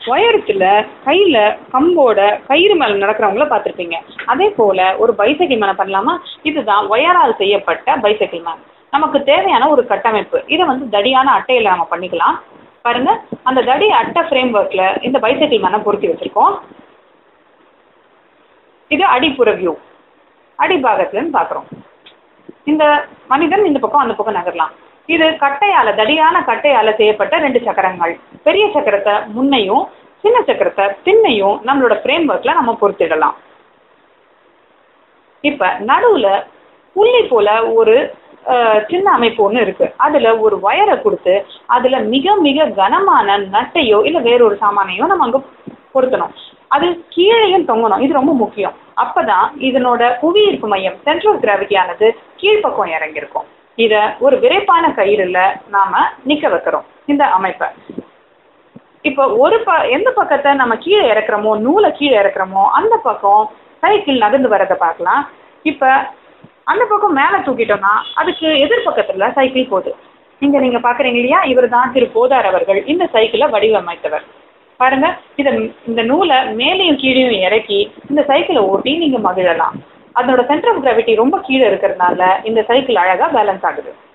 உயரத்துல கையில கம்போட கயிறு மேல நடக்கிறவங்கள பார்த்திருப்பீங்க அதே போல ஒரு பைசைக்கிள் மேல பண்ணலாமா இதுதான் ஒயரால் செய்யப்பட்ட பைசைக்கிள் மேன் நமக்கு தேவையான ஒரு கட்டமைப்பு இதை வந்து தடியான அட்டையில நம்ம பண்ணிக்கலாம் பாருங்க அந்த தடி அட்டை ஃப்ரேம் ஒர்க்ல இந்த பைசைக்கிள் மேனை பொருத்தி வச்சிருக்கோம் இது அடிப்புற வியூ அடிபாகத்துலன்னு பாக்குறோம் இந்த மனிதன் இந்த பக்கம் அந்த பக்கம் நகரலாம் இது கட்டையால தடியான கட்டையால செய்யப்பட்ட ரெண்டு சக்கரங்கள் பெரிய சக்கரத்தை முன்னையும் சின்ன சக்கரத்தை பின்னையும் நம்மளோட ஃப்ரேம் ஒர்க்ல நம்ம பொருத்திடலாம் இப்ப நடுவுல புள்ளி போல ஒரு அஹ், சின்ன அமைப்பு ஒண்ணு இருக்கு அதுல ஒரு வயரை கொடுத்து அதுல மிக மிக கனமான நட்டையோ இல்ல வேறொரு சாமானையோ நம்ம அங்க பொருத்தணும் அது கீழேயும் தொங்கணும் இது ரொம்ப முக்கியம் அப்பதான் இதனோட புவியீர்ப்பு மையம் சென்ட்ரல் கிராவிட்டியானது கீழ்ப்பக்கம் இறங்கியிருக்கும் இத ஒரு விரைப்பான கயிறுல நாம நிக்க வைக்கிறோம் இந்த அமைப்பை இப்போ ஒரு ப எந்த பக்கத்தை நம்ம கீழே இறக்குறோமோ நூலை கீழே இறக்குறோமோ அந்த பக்கம் சைக்கிள் நகர்ந்து வரதை பார்க்கலாம் இப்ப அந்த பக்கம் மேல தூக்கிட்டோம்னா அதுக்கு எதிர்பக்கத்துல சைக்கிள் போகுது இங்க நீங்க பாக்குறீங்க இல்லையா இவர் தான் திரு போதார் அவர்கள் இந்த சைக்கிளை வடிவமைத்தவர் பாருங்க இத இந்த நூலை மேலேயும் கீழேயும் இறக்கி இந்த சைக்கிளை ஓட்டி நீங்க மகிழலாம் அதனோட சென்டர் ஆஃப் கிராவிட்டி ரொம்ப கீழே இருக்கிறதுனால இந்த சைக்கிள் அழகா பேலன்ஸ் ஆகுது